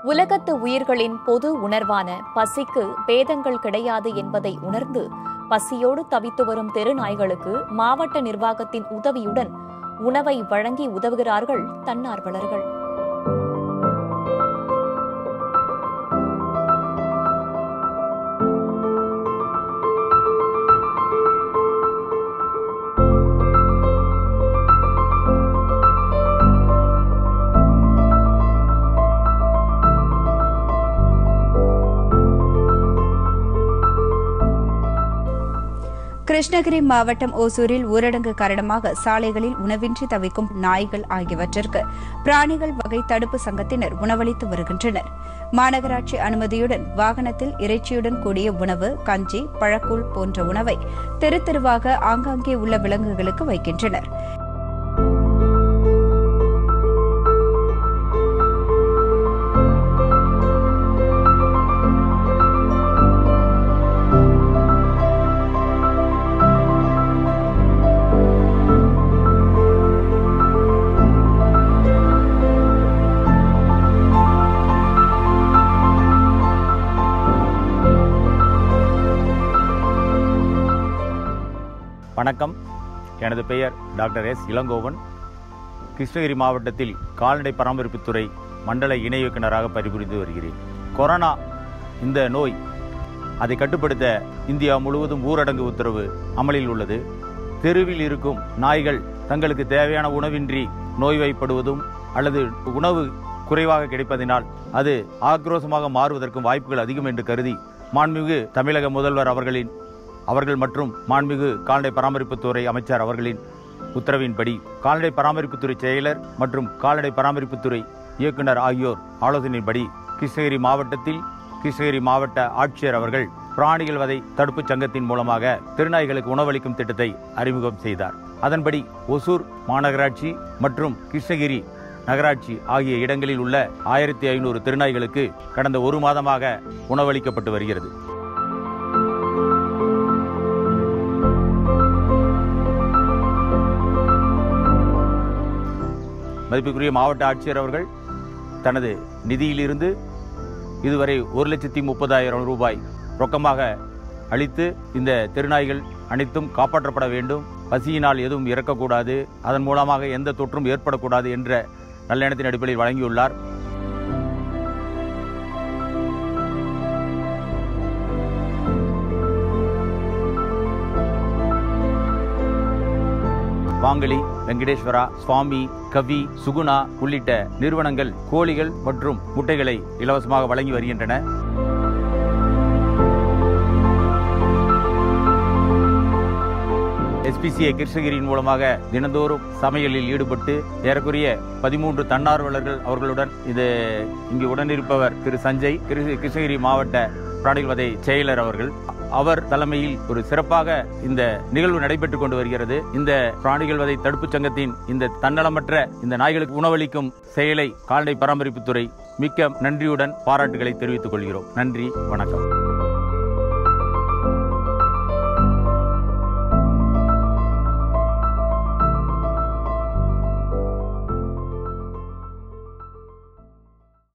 உலகத்து உயிர்களின் பொது உணர்வான பசிக்கு பேதங்கள் கிடையாது என்பதை உணர்ந்து பசியோடு தவித்து வரும் தெருநாய்களுக்கு மாவட்ட நிர்வாகத்தின் உதவியுடன் உணவை வழங்கி உதவுகிறார்கள் தன்னார்வலர்கள் கிருஷ்ணகிரி மாவட்டம் ஓசூரில் ஊரடங்கு காரணமாக சாலைகளில் உணவின்றி தவிக்கும் நாய்கள் ஆகியவற்றிற்கு பிராணிகள் வகை தடுப்பு சங்கத்தினர் உணவளித்து வருகின்றனர் மாநகராட்சி அனுமதியுடன் வாகனத்தில் இறைச்சியுடன் கூடிய உணவு கஞ்சி பழக்கூழ் போன்ற உணவை தெரு தெருவாக ஆங்காங்கே உள்ள விலங்குகளுக்கு வைக்கின்றனர் வணக்கம் எனது பெயர் டாக்டர் எஸ் இளங்கோவன் கிருஷ்ணகிரி மாவட்டத்தில் கால்நடை பராமரிப்புத்துறை மண்டல இணை இயக்குநராக பணிபுரிந்து வருகிறேன் கொரோனா இந்த நோய் அதை கட்டுப்படுத்த இந்தியா முழுவதும் ஊரடங்கு உத்தரவு அமலில் உள்ளது தெருவில் இருக்கும் நாய்கள் தங்களுக்கு தேவையான உணவின்றி நோய்வாய்ப்படுவதும் அல்லது உணவு குறைவாக கிடைப்பதினால் அது ஆக்ரோஷமாக மாறுவதற்கும் வாய்ப்புகள் அதிகம் என்று கருதி மாண்புமிகு தமிழக முதல்வர் அவர்களின் அவர்கள் மற்றும் மாண்புமிகு கால்நடை பராமரிப்புத்துறை அமைச்சர் அவர்களின் உத்தரவின்படி கால்நடை பராமரிப்புத்துறை செயலர் மற்றும் கால்நடை பராமரிப்புத்துறை இயக்குனர் ஆகியோர் ஆலோசனையின்படி கிருஷ்ணகிரி மாவட்டத்தில் கிருஷ்ணகிரி மாவட்ட ஆட்சியர் அவர்கள் பிராணிகள் வதை தடுப்புச் சங்கத்தின் மூலமாக திருநாய்களுக்கு உணவளிக்கும் திட்டத்தை அறிமுகம் செய்தார் அதன்படி ஒசூர் மாநகராட்சி மற்றும் கிருஷ்ணகிரி நகராட்சி ஆகிய இடங்களில் உள்ள ஆயிரத்தி ஐநூறு திருநாய்களுக்கு கடந்த ஒரு மாதமாக உணவளிக்கப்பட்டு வருகிறது மதிப்புக்குரிய மாவட்ட ஆட்சியர் அவர்கள் தனது நிதியிலிருந்து இதுவரை ஒரு லட்சத்தி முப்பதாயிரம் ரூபாய் ரொக்கமாக அளித்து இந்த திருநாய்கள் அனைத்தும் காப்பாற்றப்பட வேண்டும் பசியினால் எதுவும் இறக்கக்கூடாது அதன் மூலமாக எந்த தொற்றும் ஏற்படக்கூடாது என்ற நல்லெண்ணத்தின் அடிப்படையில் வழங்கியுள்ளார் வாங்கலி வெங்கடேஸ்வரா சுவாமி கவி சுகுணா உள்ளிட்ட நிறுவனங்கள் கோழிகள் மற்றும் முட்டைகளை இலவசமாக வழங்கி வருகின்றன எஸ்பிசிஐ கிருஷ்ணகிரியின் மூலமாக தினந்தோறும் சமையலில் ஈடுபட்டு ஏறக்குறைய பதிமூன்று தன்னார்வலர்கள் அவர்களுடன் இது இங்கு உடனிருப்பவர் திரு சஞ்சய் கிரு- கிருஷ்ணகிரி மாவட்ட பிராணிகள் வதை செயலர் அவர்கள் அவர் தலைமையில் ஒரு சிறப்பாக இந்த நிகழ்வு நடைபெற்றுக் கொண்டு வருகிறது இந்த பிராணிகள் வதை தடுப்புச் சங்கத்தின் இந்த தன்னலமற்ற இந்த நாய்களுக்கு உணவளிக்கும் செயலை கால்நடை பராமரிப்புத்துறை மிக்க நன்றியுடன் பாராட்டுகளை தெரிவித்துக் கொள்கிறோம் நன்றி வணக்கம்